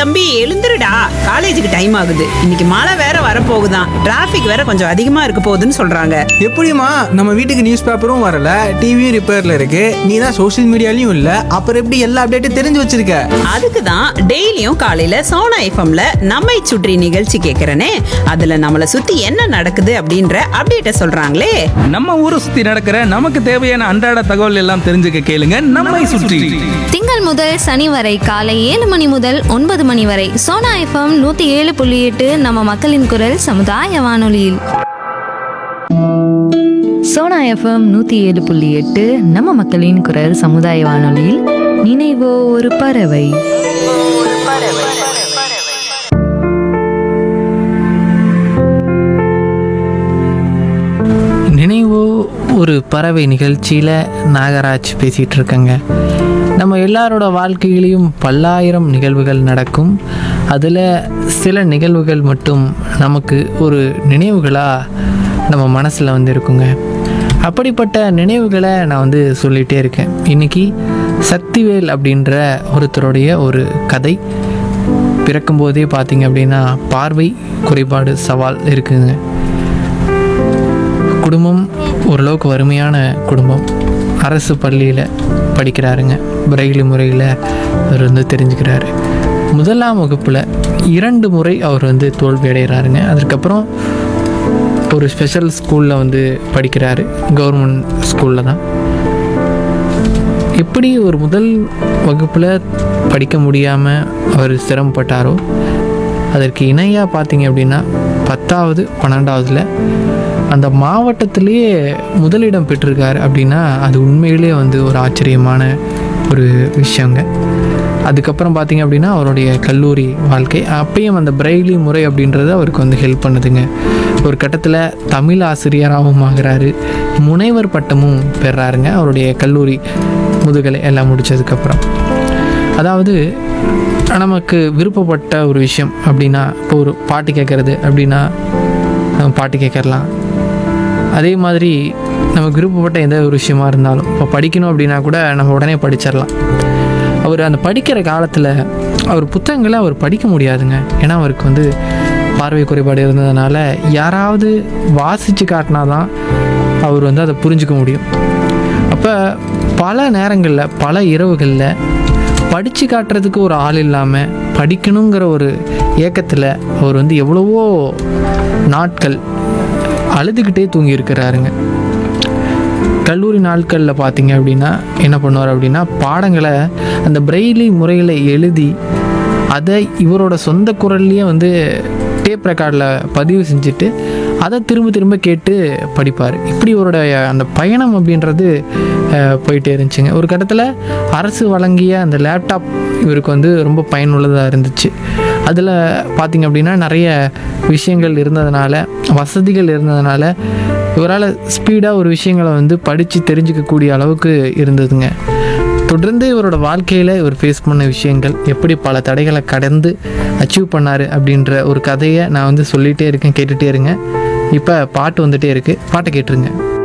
தம்பி எழுந்துருடா காலேஜுக்கு டைம் ஆகுது இன்னைக்கு மழை வேற வரப்போகுதாம் டிராஃபிக் வேற கொஞ்சம் அதிகமா இருக்க போகுதுன்னு சொல்றாங்க எப்படிம்மா நம்ம வீட்டுக்கு நியூஸ் பேப்பரும் வரல டிவியும் ரிப்பேர்ல இருக்கு நீ தான் சோஷியல் மீடியாலையும் இல்ல அப்புறம் எப்படி எல்லா அப்டேட்டும் தெரிஞ்சு வச்சிருக்க அதுக்கு தான் டெய்லியும் காலையில சோனா எஃப்எம்ல நம்மை சுற்றி நிகழ்ச்சி கேட்கறனே அதுல நம்மளை சுத்தி என்ன நடக்குது அப்படின்ற அப்டேட்ட சொல்றாங்களே நம்ம ஊரை சுத்தி நடக்கிற நமக்கு தேவையான அன்றாட தகவல் எல்லாம் தெரிஞ்சுக்க கேளுங்க நம்மை சுற்றி திங்கள் முதல் சனி வரை காலை ஏழு மணி முதல் ஒன்பது மணி வரை சோனா எஃப்எம் நூத்தி ஏழு புள்ளி எட்டு நம்ம மக்களின் குரல் சமுதாய வானொலியில் சோனா எஃப்எம் நூற்றி ஏழு புள்ளி எட்டு நம்ம மக்களின் குரல் சமுதாய வானொலியில் நினைவோ ஒரு பறவை நினைவோ ஒரு பறவை நிகழ்ச்சியில் நாகராஜ் பேசிகிட்டு இருக்கேங்க நம்ம எல்லாரோட வாழ்க்கையிலையும் பல்லாயிரம் நிகழ்வுகள் நடக்கும் அதில் சில நிகழ்வுகள் மட்டும் நமக்கு ஒரு நினைவுகளாக நம்ம மனசில் வந்து இருக்குங்க அப்படிப்பட்ட நினைவுகளை நான் வந்து சொல்லிகிட்டே இருக்கேன் இன்றைக்கி சக்திவேல் அப்படின்ற ஒருத்தருடைய ஒரு கதை பிறக்கும்போதே பார்த்தீங்க அப்படின்னா பார்வை குறைபாடு சவால் இருக்குங்க குடும்பம் ஓரளவுக்கு வறுமையான குடும்பம் அரசு பள்ளியில் படிக்கிறாருங்க பிரெய்லி முறையில் அவர் வந்து தெரிஞ்சுக்கிறாரு முதலாம் வகுப்பில் இரண்டு முறை அவர் வந்து தோல்வி அடைகிறாருங்க அதுக்கப்புறம் ஒரு ஸ்பெஷல் ஸ்கூலில் வந்து படிக்கிறாரு கவர்மெண்ட் ஸ்கூலில் தான் எப்படி ஒரு முதல் வகுப்பில் படிக்க முடியாமல் அவர் சிரமப்பட்டாரோ அதற்கு இணையாக பார்த்தீங்க அப்படின்னா பத்தாவது பன்னெண்டாவதுல அந்த மாவட்டத்திலேயே முதலிடம் பெற்றிருக்காரு அப்படின்னா அது உண்மையிலேயே வந்து ஒரு ஆச்சரியமான ஒரு விஷயங்க அதுக்கப்புறம் பார்த்தீங்க அப்படின்னா அவருடைய கல்லூரி வாழ்க்கை அப்பயும் அந்த பிரெய்லி முறை அப்படின்றது அவருக்கு வந்து ஹெல்ப் பண்ணுதுங்க ஒரு கட்டத்தில் தமிழ் ஆசிரியராகவும் ஆகிறாரு முனைவர் பட்டமும் பெறாருங்க அவருடைய கல்லூரி முதுகலை எல்லாம் முடிச்சதுக்கப்புறம் அதாவது நமக்கு விருப்பப்பட்ட ஒரு விஷயம் அப்படின்னா இப்போ ஒரு பாட்டு கேட்குறது அப்படின்னா நம்ம பாட்டு கேட்கறலாம் அதே மாதிரி நமக்கு விருப்பப்பட்ட எந்த ஒரு விஷயமா இருந்தாலும் இப்போ படிக்கணும் அப்படின்னா கூட நம்ம உடனே படிச்சிடலாம் அவர் அந்த படிக்கிற காலத்தில் அவர் புத்தகங்களை அவர் படிக்க முடியாதுங்க ஏன்னா அவருக்கு வந்து பார்வை குறைபாடு இருந்ததுனால யாராவது வாசித்து காட்டினா தான் அவர் வந்து அதை புரிஞ்சுக்க முடியும் அப்போ பல நேரங்களில் பல இரவுகளில் படித்து காட்டுறதுக்கு ஒரு ஆள் இல்லாமல் படிக்கணுங்கிற ஒரு ஏக்கத்தில் அவர் வந்து எவ்வளவோ நாட்கள் அழுதுகிட்டே தூங்கி இருக்கிறாருங்க கல்லூரி நாட்களில் பார்த்தீங்க அப்படின்னா என்ன பண்ணுவார் அப்படின்னா பாடங்களை அந்த பிரெய்லி முறையில் எழுதி அதை இவரோட சொந்த குரல்லையே வந்து டேப் ரெக்கார்டில் பதிவு செஞ்சுட்டு அதை திரும்ப திரும்ப கேட்டு படிப்பார் இப்படி இவருடைய அந்த பயணம் அப்படின்றது அஹ், போயிட்டே இருந்துச்சுங்க ஒரு கட்டத்தில் அரசு வழங்கிய அந்த லேப்டாப் இவருக்கு வந்து ரொம்ப பயனுள்ளதாக இருந்துச்சு அதில் பார்த்திங்க அப்படின்னா நிறைய விஷயங்கள் இருந்ததுனால வசதிகள் இருந்ததுனால இவரால் ஸ்பீடாக ஒரு விஷயங்களை வந்து படித்து தெரிஞ்சுக்கக்கூடிய அளவுக்கு இருந்ததுங்க தொடர்ந்து இவரோட வாழ்க்கையில் இவர் ஃபேஸ் பண்ண விஷயங்கள் எப்படி பல தடைகளை கடந்து அச்சீவ் பண்ணார் அப்படின்ற ஒரு கதையை நான் வந்து சொல்லிகிட்டே இருக்கேன் கேட்டுகிட்டே இருங்க இப்போ பாட்டு வந்துட்டே இருக்குது பாட்டை கேட்டுருங்க